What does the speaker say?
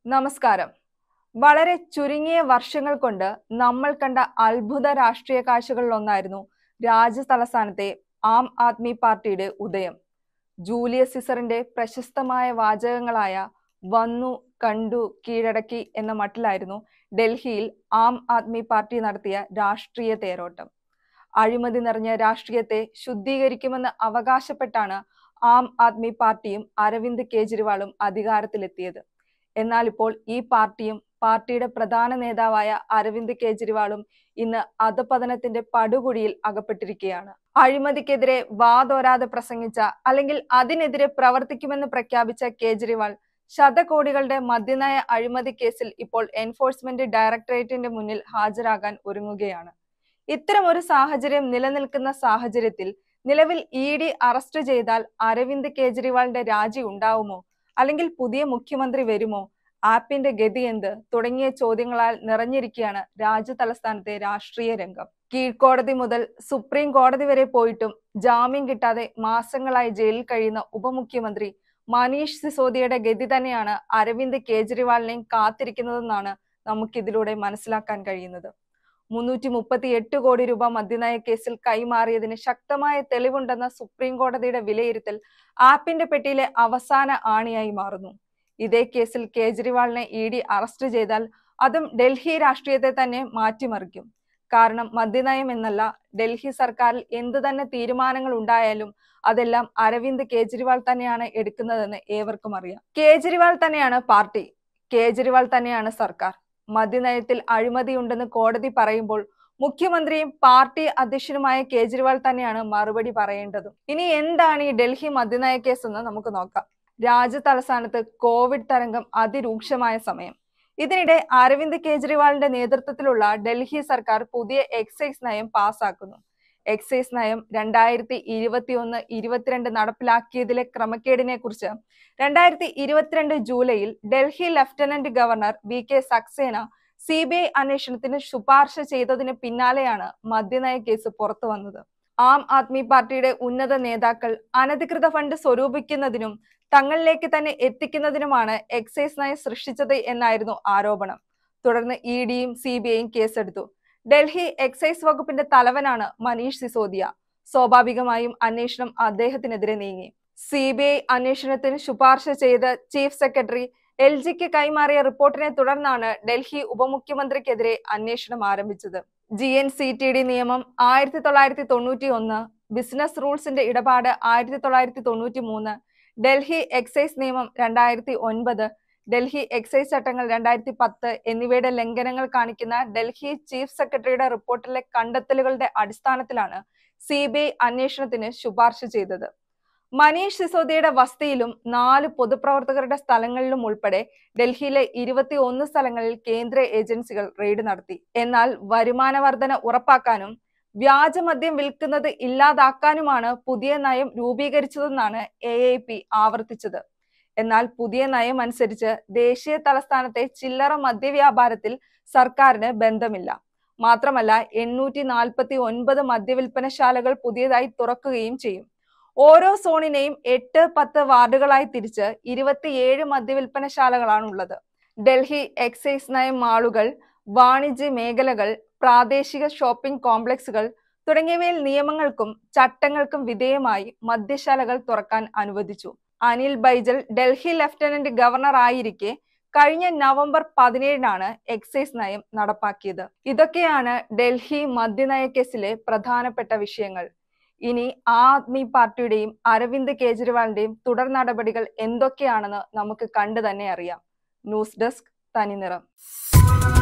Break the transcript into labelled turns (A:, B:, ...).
A: നമസ്കാരം വളരെ ചുരുങ്ങിയ വർഷങ്ങൾ കൊണ്ട് നമ്മൾ കണ്ട അത്ഭുത രാഷ്ട്രീയ കാഴ്ചകളിലൊന്നായിരുന്നു രാജ്യതലസ്ഥാനത്തെ ആം ആദ്മി പാർട്ടിയുടെ ഉദയം ജൂലിയസ് സിസറിന്റെ പ്രശസ്തമായ വാചകങ്ങളായ വന്നു കണ്ടു കീഴടക്കി എന്ന മട്ടിലായിരുന്നു ഡൽഹിയിൽ ആം ആദ്മി പാർട്ടി നടത്തിയ രാഷ്ട്രീയ തേരോട്ടം അഴിമതി നിറഞ്ഞ രാഷ്ട്രീയത്തെ ശുദ്ധീകരിക്കുമെന്ന് അവകാശപ്പെട്ടാണ് ആം ആദ്മി പാർട്ടിയും അരവിന്ദ് കെജ്രിവാളും അധികാരത്തിലെത്തിയത് എന്നാൽ ഇപ്പോൾ ഈ പാർട്ടിയും പാർട്ടിയുടെ പ്രധാന നേതാവായ അരവിന്ദ് കെജ്രിവാളും ഇന്ന് അധപതനത്തിന്റെ പടുകുഴിയിൽ അകപ്പെട്ടിരിക്കുകയാണ് അഴിമതിക്കെതിരെ വാതോരാതെ പ്രസംഗിച്ച അല്ലെങ്കിൽ അതിനെതിരെ പ്രവർത്തിക്കുമെന്ന് പ്രഖ്യാപിച്ച കേജ്രിവാൾ ശതകോടികളുടെ മദ്യനയ അഴിമതി കേസിൽ ഇപ്പോൾ എൻഫോഴ്സ്മെന്റ് ഡയറക്ടറേറ്റിന്റെ മുന്നിൽ ഹാജരാകാൻ ഒരുങ്ങുകയാണ് ഇത്തരം ഒരു സാഹചര്യം നിലനിൽക്കുന്ന സാഹചര്യത്തിൽ നിലവിൽ ഇ ഡി അറസ്റ്റ് ചെയ്താൽ അരവിന്ദ് കെജ്രിവാളിന്റെ രാജി ഉണ്ടാവുമോ അല്ലെങ്കിൽ പുതിയ മുഖ്യമന്ത്രി വരുമോ ആപ്പിന്റെ ഗതി എന്ത് തുടങ്ങിയ ചോദ്യങ്ങളാൽ നിറഞ്ഞിരിക്കുകയാണ് രാജ്യ തലസ്ഥാനത്തെ രാഷ്ട്രീയ രംഗം കീഴ്ക്കോടതി മുതൽ സുപ്രീം കോടതി വരെ പോയിട്ടും ജാമ്യം കിട്ടാതെ മാസങ്ങളായി ജയിലിൽ കഴിയുന്ന ഉപമുഖ്യമന്ത്രി മനീഷ് സിസോദിയുടെ ഗതി തന്നെയാണ് അരവിന്ദ് കെജ്രിവാളിനെയും കാത്തിരിക്കുന്നതെന്നാണ് നമുക്കിതിലൂടെ മനസ്സിലാക്കാൻ കഴിയുന്നത് മുന്നൂറ്റി മുപ്പത്തി എട്ട് കോടി രൂപ മദ്യനയ കേസിൽ കൈമാറിയതിന് ശക്തമായ തെളിവുണ്ടെന്ന സുപ്രീം കോടതിയുടെ വിലയിരുത്തൽ ആപ്പിന്റെ പെട്ടിയിലെ അവസാന ആണിയായി മാറുന്നു ഇതേ കേസിൽ കേജ്രിവാളിനെ ഇ ഡി അറസ്റ്റ് ചെയ്താൽ അതും ഡൽഹി രാഷ്ട്രീയത്തെ തന്നെ മാറ്റിമറിക്കും കാരണം മദ്യനയം എന്നല്ല ഡൽഹി സർക്കാരിൽ എന്തു തന്നെ തീരുമാനങ്ങൾ ഉണ്ടായാലും അതെല്ലാം അരവിന്ദ് കേജ്രിവാൾ തന്നെയാണ് എടുക്കുന്നതെന്ന് ഏവർക്കും അറിയാം കേജ്രിവാൾ തന്നെയാണ് പാർട്ടി കേജ്രിവാൾ തന്നെയാണ് സർക്കാർ മദ്യനയത്തിൽ അഴിമതിയുണ്ടെന്ന് കോടതി പറയുമ്പോൾ മുഖ്യമന്ത്രിയും പാർട്ടി അധ്യക്ഷനുമായ കേജ്രിവാൾ തന്നെയാണ് മറുപടി പറയേണ്ടതും ഇനി എന്താണ് ഈ ഡൽഹി മദ്യനയ കേസ് എന്ന് നമുക്ക് നോക്കാം രാജ്യ തലസ്ഥാനത്ത് കോവിഡ് തരംഗം അതിരൂക്ഷമായ സമയം ഇതിനിടെ അരവിന്ദ് കെജ്രിവാളിന്റെ നേതൃത്വത്തിലുള്ള ഡൽഹി സർക്കാർ പുതിയ എക്സൈസ് നയം പാസാക്കുന്നു എക്സൈസ് നയം രണ്ടായിരത്തി ഇരുപത്തി ഒന്ന് ഇരുപത്തിരണ്ട് നടപ്പിലാക്കിയതിലെ ക്രമക്കേടിനെ കുറിച്ച് രണ്ടായിരത്തി ഇരുപത്തിരണ്ട് ജൂലൈയിൽ Delhi lieutenant governor V K Saxena C B I അന്വേഷണത്തിന് ശുപാർശ ചെയ്തതിന് പിന്നാലെയാണ് മദ്യനയ കേസ് പുറത്തു വന്നത് ആം ആദ്മി പാർട്ടിയുടെ ഉന്നത നേതാക്കൾ അനധികൃത ഫണ്ട് സ്വരൂപിക്കുന്നതിനും തങ്ങളിലേക്ക് തന്നെ എത്തിക്കുന്നതിനുമാണ് എക്സൈസ് നയം സൃഷ്ടിച്ചത് എന്നായിരുന്നു ആരോപണം തുടർന്ന് ഇ ഡിയും സി ബി ഐയും കേസെടുത്തു ഡൽഹി എക്സൈസ് വകുപ്പിന്റെ തലവനാണ് മനീഷ് സിസോദിയ സ്വാഭാവികമായും അന്വേഷണം അദ്ദേഹത്തിനെതിരെ നീങ്ങി സി ബി ഐ അന്വേഷണത്തിന് ശുപാർശ ചെയ്ത് ചീഫ് സെക്രട്ടറി എൽ ജിക്ക് കൈമാറിയ റിപ്പോർട്ടിനെ തുടർന്നാണ് ഡൽഹി ഉപമുഖ്യമന്ത്രിക്കെതിരെ അന്വേഷണം ആരംഭിച്ചത് G N C T D നിയമം ആയിരത്തി തൊള്ളായിരത്തി തൊണ്ണൂറ്റി ഒന്ന് ബിസിനസ് റൂൾസിന്റെ ഇടപാട് ആയിരത്തി തൊള്ളായിരത്തി തൊണ്ണൂറ്റി മൂന്ന് ഡൽഹി എക്സൈസ് നിയമം രണ്ടായിരത്തി ഒൻപത് ഡൽഹി എക്സൈസ് ചട്ടങ്ങൾ രണ്ടായിരത്തി പത്ത് എന്നിവയുടെ ലംഘനങ്ങൾ കാണിക്കുന്ന ഡൽഹി ചീഫ് സെക്രട്ടറിയുടെ റിപ്പോർട്ടിലെ കണ്ടെത്തലുകളുടെ അടിസ്ഥാനത്തിലാണ് സി ബി ഐ അന്വേഷണത്തിന് ശുപാർശ ചെയ്തത് മനീഷ് സിസോദിയുടെ വസതിയിലും നാല് പൊതുപ്രവർത്തകരുടെ സ്ഥലങ്ങളിലും ഉൾപ്പെടെ ഡൽഹിയിലെ ഇരുപത്തി ഒന്ന് സ്ഥലങ്ങളിൽ കേന്ദ്ര ഏജൻസികൾ റെയ്ഡ് നടത്തി എന്നാൽ വരുമാന വർധന ഉറപ്പാക്കാനും വ്യാജമദ്യം വിൽക്കുന്നത് ഇല്ലാതാക്കാനുമാണ് പുതിയ നയം രൂപീകരിച്ചതെന്നാണ് എ ഐ പി ആവർത്തിച്ചത് എന്നാൽ പുതിയ നയം അനുസരിച്ച് ദേശീയ തലസ്ഥാനത്തെ ചില്ലറ മദ്യവ്യാപാരത്തിൽ സർക്കാരിന് ബന്ധമില്ല മാത്രമല്ല എണ്ണൂറ്റി നാൽപ്പത്തി ഒൻപത് മദ്യവിൽപ്പനശാലകൾ പുതിയതായി തുറക്കുകയും ചെയ്യും ഓരോ സോണിനെയും എട്ട് പത്ത് വാർഡുകളായി തിരിച്ച് ഇരുപത്തിയേഴ് മദ്യവിൽപ്പനശാലകളാണ് ഉള്ളത് ഡൽഹി എക്സൈസ് നയം മാളുകൾ വാണിജ്യ മേഖലകൾ പ്രാദേശിക ഷോപ്പിംഗ് കോംപ്ലക്സുകൾ തുടങ്ങിയവയിൽ നിയമങ്ങൾക്കും ചട്ടങ്ങൾക്കും വിധേയമായി മദ്യശാലകൾ തുറക്കാൻ അനുവദിച്ചു അനിൽ ബൈജൽ ഡൽഹി ലഫ്റ്റനന്റ് ഗവർണർ ആയിരിക്കെ കഴിഞ്ഞ നവംബർ പതിനേഴിനാണ് എക്സൈസ് നയം നടപ്പാക്കിയത് ഇതൊക്കെയാണ് ഡൽഹി മദ്യനയ കേസിലെ പ്രധാനപ്പെട്ട വിഷയങ്ങൾ ഇനി ആദ്മി പാർട്ടിയുടെയും അരവിന്ദ് കെജ്രിവാളിന്റെയും തുടർ നടപടികൾ എന്തൊക്കെയാണെന്ന് നമുക്ക് കണ്ടു തന്നെ അറിയാം ന്യൂസ് ഡെസ്ക് തനിനിറം